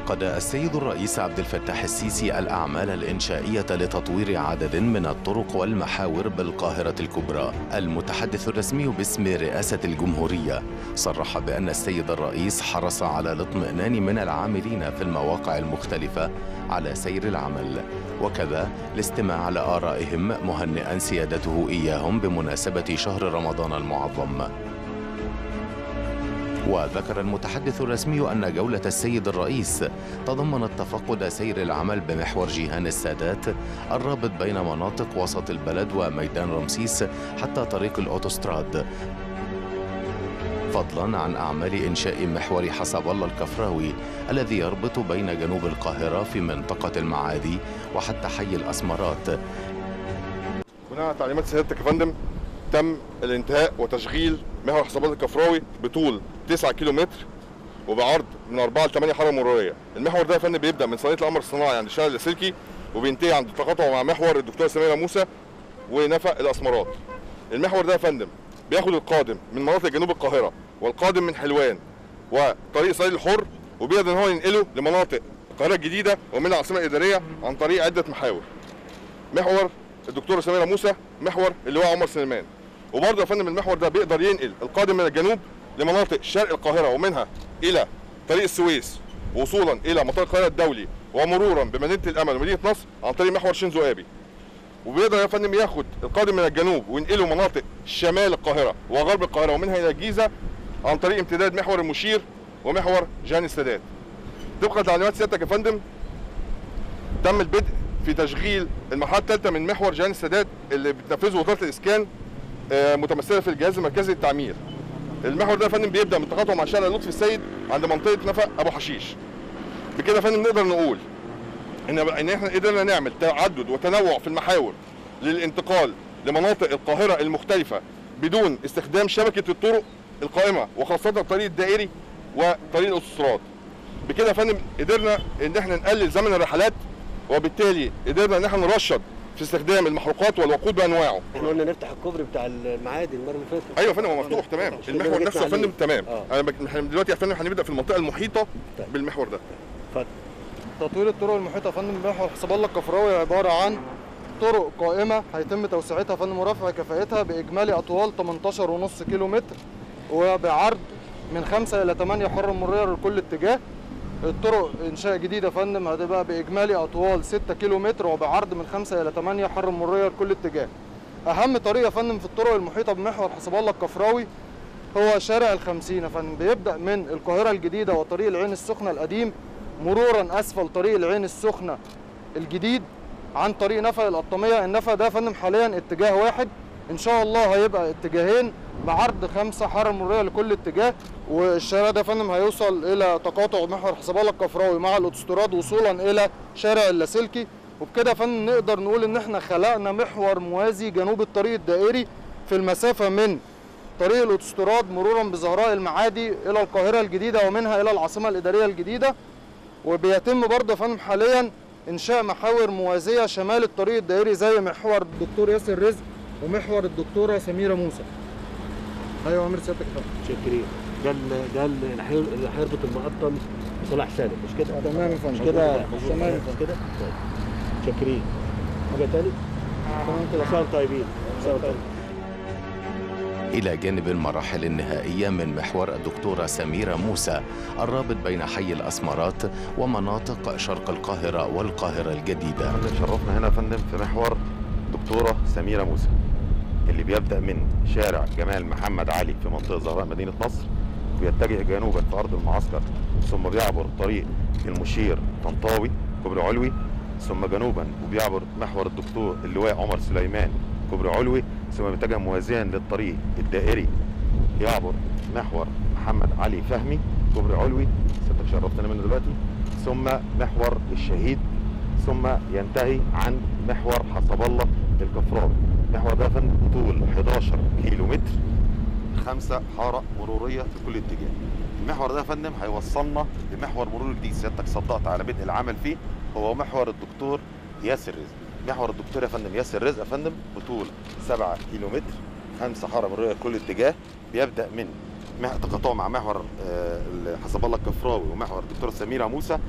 عقد السيد الرئيس عبد الفتاح السيسي الأعمال الإنشائية لتطوير عدد من الطرق والمحاور بالقاهرة الكبرى المتحدث الرسمي باسم رئاسة الجمهورية صرح بأن السيد الرئيس حرص على الاطمئنان من العاملين في المواقع المختلفة على سير العمل وكذا الاستماع لآرائهم مهنئا سيادته إياهم بمناسبة شهر رمضان المعظم وذكر المتحدث الرسمي أن جولة السيد الرئيس تضمنت تفقد سير العمل بمحور جيهان السادات الرابط بين مناطق وسط البلد وميدان رمسيس حتى طريق الأوتوستراد فضلا عن أعمال إنشاء محور حسب الله الكفراوي الذي يربط بين جنوب القاهرة في منطقة المعادي وحتى حي الأسمرات بناء على تعليمات سيادتك يا فندم تم الانتهاء وتشغيل محور حسابات الكفراوي بطول 9 كيلو متر وبعرض من 4 ل 8 حاره مروريه المحور ده يا فندم بيبدا من صينيه القمر الصناعي عند الشارع اللاسلكي وبينتهي عند التقاطع مع محور الدكتوره سميره موسى ونفق الاسمرات المحور ده يا فندم بياخد القادم من مناطق جنوب القاهره والقادم من حلوان وطريق اسرائيل الحر وبيقدر ان هو ينقله لمناطق القاهره الجديده ومن العاصمه الاداريه عن طريق عده محاور محور الدكتوره سميره موسى محور اللواء عمر سليمان وبرضه يا فندم المحور ده بيقدر ينقل القادم من الجنوب لمناطق شرق القاهره ومنها الى طريق السويس وصولا الى مطار القاهره الدولي ومرورا بمدينه الامل ومدينه نصر عن طريق محور شينزو ابي وبيقدر يا فندم ياخد القادم من الجنوب وينقله مناطق شمال القاهره وغرب القاهره ومنها الى الجيزه عن طريق امتداد محور المشير ومحور جان السادات طبقا لتعليمات سيادتك يا فندم تم البدء في تشغيل المرحله الثالثه من محور جان السادات اللي بتنفذه وزاره الاسكان آه، متمثله في الجهاز المركزي للتعمير المحور ده يا فندم بيبدا من التقاطع مع شارع لطفي السيد عند منطقه نفق ابو حشيش بكده يا فندم نقدر نقول ان ان احنا قدرنا نعمل تعدد وتنوع في المحاور للانتقال لمناطق القاهره المختلفه بدون استخدام شبكه الطرق القائمه وخاصه الطريق الدائري وطريق الاوتوستراد بكده يا فندم قدرنا ان احنا نقلل زمن الرحلات وبالتالي قدرنا ان احنا نرشد في استخدام المحروقات والوقود بانواعه احنا قلنا نفتح الكوبري بتاع المعادي المره اللي فاتت ايوه يا فندم هو مفتوح تمام عشان كده المحور جيت نفسه يا عليه. فندم تمام اه انا بك- احنا دلوقتي يا فندم هنبدا في المنطقه المحيطه طيب. بالمحور ده تطوير الطرق المحيطة يا فندم محور حساب الله الكفراوي عبارة عن طرق قائمة هيتم توسعتها يا فندم ورفع كفاءتها بإجمالي أطوال 18.5 كيلو متر وبعرض من 5 إلى 8 حر مرورية لكل اتجاه الطرق إنشاء جديد يا فندم هتبقى بإجمالي أطوال 6 كيلو متر وبعرض من 5 إلى 8 حر مرورية لكل اتجاه أهم طريق يا فندم في الطرق المحيطة بمحور حساب الله الكفراوي هو شارع الخمسين يا فندم بيبدأ من القاهرة الجديدة وطريق العين السخنة القديم مرورا اسفل طريق العين السخنه الجديد عن طريق نفق القطاميه النفق ده يا فندم حاليا اتجاه واحد ان شاء الله هيبقى اتجاهين بعرض خمسه حاره مروريه لكل اتجاه والشارع ده يا فندم هيوصل الى تقاطع محور حساب الله الكفراوي مع الاوتوستراد وصولا الى شارع اللاسلكي وبكده يا فندم نقدر نقول ان احنا خلقنا محور موازي جنوب الطريق الدائري في المسافه من طريق الاوتوستراد مرورا بزهراء المعادي الى القاهره الجديده ومنها الى العاصمه الاداريه الجديده وبيتم برضه يا فندم حاليا انشاء محاور موازيه شمال الطريق الدائري زي محور الدكتور ياسر رزق ومحور الدكتوره سميره موسى ايوه امير سيادتك يا فندم شاكرين ده ال- ده ال- اللي هير- اللي هيربط المقطم بصلاح سالم مش كده؟ تمام يا فندم. مش كده مظبوط تمام يا مش كده؟ طيب. شاكرين حاجه تاني؟ تمام كده كل سنه وانتم طيبين كل سنه وانتم طيبين إلى جانب المراحل النهائية من محور الدكتورة سميرة موسى الرابط بين حي الأسمرات ومناطق شرق القاهرة والقاهرة الجديدة احنا شرفنا هنا يا فندم في محور دكتوره سميره موسى اللي بيبدا من شارع جمال محمد علي في منطقه زهراء مدينه نصر ويتجه جنوبا في ارض المعسكر ثم بيعبر طريق المشير طنطاوي كوبري علوي ثم جنوبا وبيعبر محور الدكتور اللواء عمر سليمان كوبري علوي ثم بيتجه موازيا للطريق الدائري يعبر محور محمد علي فهمي كوبري علوي سيادتك شرفتنا منه دلوقتي ثم محور الشهيد ثم ينتهي عن محور حسب الله الكفراوي المحور ده يا فندم طول 11 كيلو متر خمسة حارة مرورية في كل اتجاه المحور ده يا فندم هيوصلنا لمحور مرور جديد سيادتك صدقت على بدء العمل فيه هو محور الدكتور ياسر رزق محور الدكتور يا فندم ياسر رزق يا فندم بطول 7 كيلو متر خمسة حارة مرورية في كل اتجاه بيبدأ من مح- تقاطعه مع محور آه، حسب الله الكفراوي ومحور الدكتورة سميرة موسى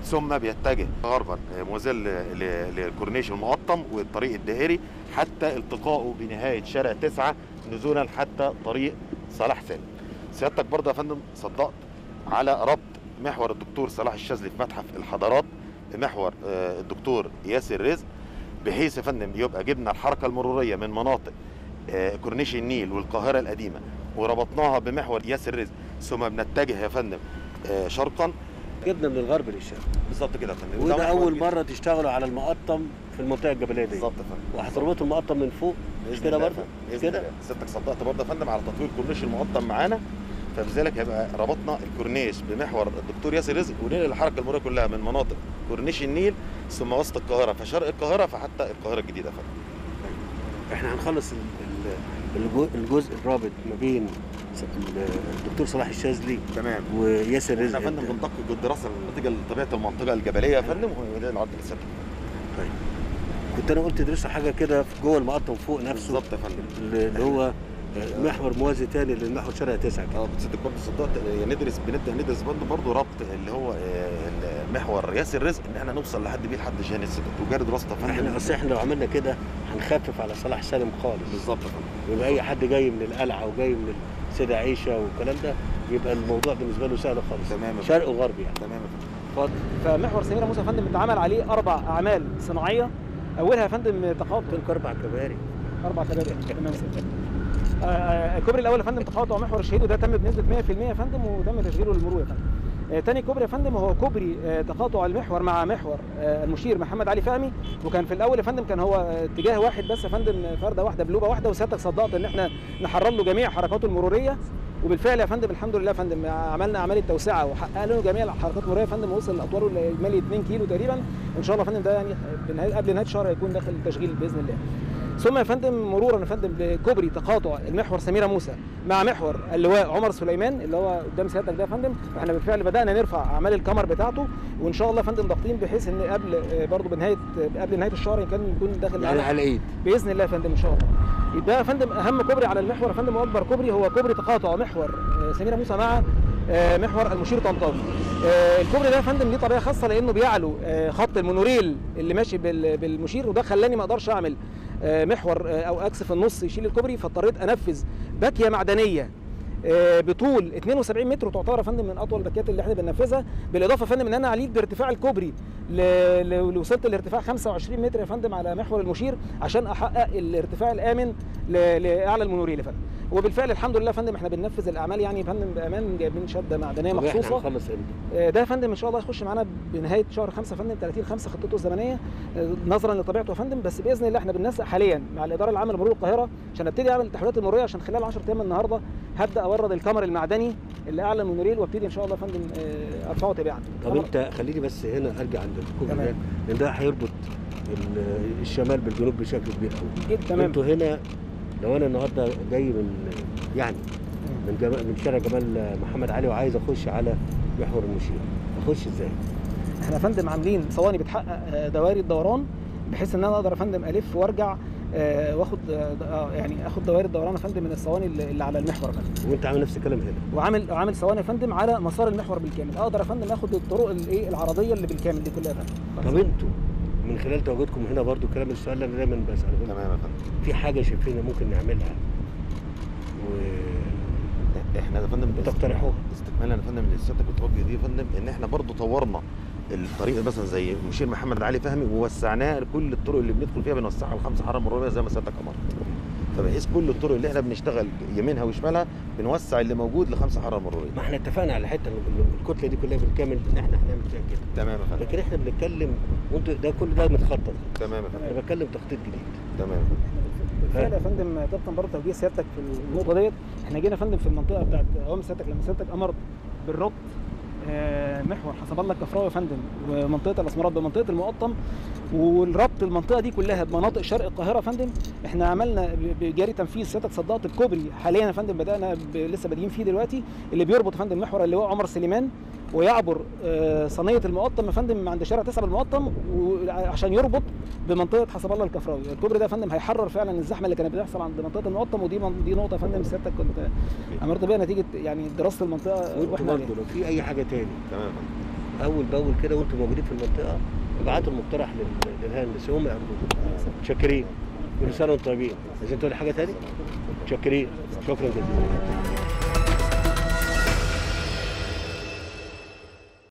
ثم بيتجه غربا آه، موازي ل- ل- للكورنيش المقطم والطريق الدائري حتى التقائه بنهايه شارع تسعة نزولا حتى طريق صلاح سالم سيادتك برضه يا فندم صدقت على ربط محور الدكتور صلاح الشاذلي في متحف الحضارات بمحور آه، الدكتور ياسر رزق بحيث يا فندم يبقى جبنا الحركه المروريه من مناطق آه، كورنيش النيل والقاهره القديمه وربطناها بمحور ياسر رزق ثم بنتجه يا فندم آه، شرقا جبنا من الغرب للشرق بالظبط كده يا فندم وده محور اول جديد. مره تشتغلوا على المقطم في المنطقه الجبليه دي بالظبط يا فندم وهتربطوا المقطم من فوق مش بإذن كده الله يا برضه فندم. مش بإذن كده الله. سيادتك صدقت برضه يا فندم على تطوير كورنيش المقطم معانا فبذلك هيبقى ربطنا الكورنيش بمحور الدكتور ياسر رزق وننقل الحركه المروريه كلها من مناطق كورنيش النيل ثم وسط القاهره فشرق القاهره فحتى القاهره الجديده يا فندم احنا هنخلص ال- ال- الجو- الجزء الرابط ما بين س- ال- الدكتور صلاح الشاذلي تمام وياسر احنا رزق يا فندم بندقق الدراسه الناتجه لطبيعه المنطقه الجبليه يا فندم وده العرض للسيادة كنت انا قلت تدرسوا حاجه كده في جوه المقطم فوق نفسه بالظبط يا فندم اللي هو آه، محور موازي تاني للمحور شارع تسعة كده اه بتصدق برضه صدقت آه، ندرس بنبدا ندرس برضه برضه ربط اللي هو آه، محور ياسر رزق ان احنا نوصل لحد بيه لحد جهه السدود وجاري دراسه يا فندم احنا اصل احنا لو عملنا كده هنخفف على صلاح سالم خالص بالظبط يا فندم يبقى اي حد جاي من القلعه وجاي من سيدة عيشه والكلام ده يبقى الموضوع بالنسبه له سهل خالص تمام يا فندم. شرق وغرب يعني تمام يا فندم اتفضل فمحور سميرة موسى يا فندم اتعمل عليه اربع اعمال صناعيه اولها يا فندم تقاطع تلك اربع كباري اربع كباري تمام يا سيدي. آه، آه، الكوبري الاول يا فندم تقاطع محور الشهيد وده تم بنسبه 100% يا فندم وتم تشغيله للمرور يا فندم آه، تاني كوبري يا فندم هو كوبري آه، تقاطع المحور مع محور آه، المشير محمد علي فهمي وكان في الاول يا فندم كان هو آه، اتجاه واحد بس يا فندم آه، فرده واحده بلوبه واحده وسيادتك صدقت ان احنا نحرر له جميع حركاته المروريه وبالفعل يا فندم الحمد لله يا فندم عملنا عمليه توسعه وحققنا له جميع الحركات المروريه يا فندم وصل لاطواله الاجمالي 2 كيلو تقريبا ان شاء الله يا فندم ده يعني بنهاية- قبل نهايه الشهر هيكون داخل التشغيل باذن الله ثم يا فندم مرورا يا فندم بكوبري تقاطع المحور سميره موسى مع محور اللواء عمر سليمان اللي هو قدام سيادتك ده يا فندم احنا بالفعل بدانا نرفع اعمال الكمر بتاعته وان شاء الله يا فندم ضاغطين بحيث ان قبل آه، برضه بنهايه آه، قبل نهايه الشهر كان يكون داخل يعني معانا على الايد باذن الله يا فندم ان شاء الله يبقى يا فندم اهم كوبري على المحور يا فندم واكبر كوبري هو كوبري تقاطع محور آه، سميره موسى مع آه، محور المشير طنطاوي آه، الكوبري ده يا فندم ليه طريقه خاصه لانه بيعلو آه، خط المونوريل اللي ماشي بال- بالمشير وده خلاني ما اقدرش اعمل آه، محور آه، او اكس في النص يشيل الكوبري فاضطريت انفذ باكيه معدنيه آه، بطول 72 متر وتعتبر يا فندم من اطول الباكيات اللي احنا بننفذها بالاضافه يا فندم ان انا عليت بارتفاع الكوبري ل... ل... وصلت لارتفاع 25 متر يا فندم على محور المشير عشان احقق الارتفاع الامن ل... لاعلى المونوريل يا فندم وبالفعل الحمد لله يا فندم احنا بننفذ الاعمال يعني يا فندم بامان جايبين شده معدنيه طب احنا مخصوصه هنخلص امتى؟ آه، ده يا فندم ان شاء الله يخش معانا بنهايه شهر 5 يا فندم 30 5 خطته الزمنيه آه، نظرا لطبيعته يا فندم بس باذن الله احنا بننسق حاليا مع الاداره العامه لمرور القاهره عشان ابتدي اعمل التحويلات المروريه عشان خلال 10 ايام من النهارده هبدا اورد الكمر المعدني اللي اعلى المونوريل وابتدي ان شاء الله يا فندم آه، ارفعه تباعا طب كمر- انت خليني بس هنا ارجع عند الكوبري تمام. ده لان ده هيربط ال- الشمال بالجنوب بشكل كبير قوي جدا تمام انتوا هنا لو انا النهارده جاي من يعني من جمال من شارع جمال محمد علي وعايز اخش على محور المشير اخش ازاي؟ احنا يا فندم عاملين صواني بتحقق آه، دوائر الدوران بحيث ان انا اقدر يا فندم الف وارجع آه، واخد آه، آه، يعني اخد دوائر الدوران يا فندم من الصواني اللي اللي على المحور يا فندم وانت عامل نفس الكلام هنا وعامل وعامل صواني يا فندم على مسار المحور بالكامل اقدر يا فندم اخد الطرق الايه العرضيه اللي بالكامل دي كلها يا فندم طب انتوا من خلال تواجدكم هنا برضو كلام السؤال اللي انا دايما بساله تمام يا فندم في حاجه شايفينها ممكن نعملها احنا يا فندم وتقترحوها استكمالا يا فندم لسيادتك بتوجه دي يا فندم ان احنا برضو طورنا الطريق مثلا زي مشير محمد علي فهمي ووسعناه لكل الطرق اللي بندخل فيها بنوسعها لخمس حاره مروريه زي ما سيادتك امرت فبحيث كل الطرق اللي احنا بنشتغل يمينها وشمالها بنوسع اللي موجود لخمس حاره مروريه ما احنا اتفقنا على حته ال- الكتله دي كلها بالكامل ان احنا هنعمل فيها كده تمام يا فندم لكن احنا بنتكلم وانتوا ده كل ده متخطط تمام يا فندم انا بتكلم تخطيط جديد تمام يا فندم بالفعل يا فندم طبقا برضه توجيه سيادتك في النقطه ديت احنا جينا يا فندم في المنطقه بتاعت اوامر سيادتك لما سيادتك امرت بالربط آه، محور حسب الله الكفراوي يا فندم ومنطقه الاسمرات بمنطقه المقطم والربط المنطقه دي كلها بمناطق شرق القاهره يا فندم احنا عملنا ب- بجاري تنفيذ سيادتك صدقت الكوبري حاليا يا فندم بدانا ب- لسه بادئين فيه دلوقتي اللي بيربط يا فندم محور اللواء عمر سليمان ويعبر آه، صينيه المقطم يا فندم عند شارع تسعة بالمقطم وعشان يربط بمنطقه حسب الله الكفراوي الكوبري ده يا فندم هيحرر فعلا الزحمه اللي كانت بتحصل عند منطقه المقطم ودي من- دي نقطه يا فندم سيادتك كنت امرت بيها نتيجه يعني دراسه المنطقه وانتوا واحنا برضه لو في اي حاجه تاني تمام يا فندم اول باول كده وانتم موجودين في المنطقه ابعتوا المقترح لل- للهندسه هم يعملوه متشكرين كل سنه وانتم طيبين عايزين تقولي حاجه تاني متشكرين شكرا جزيلا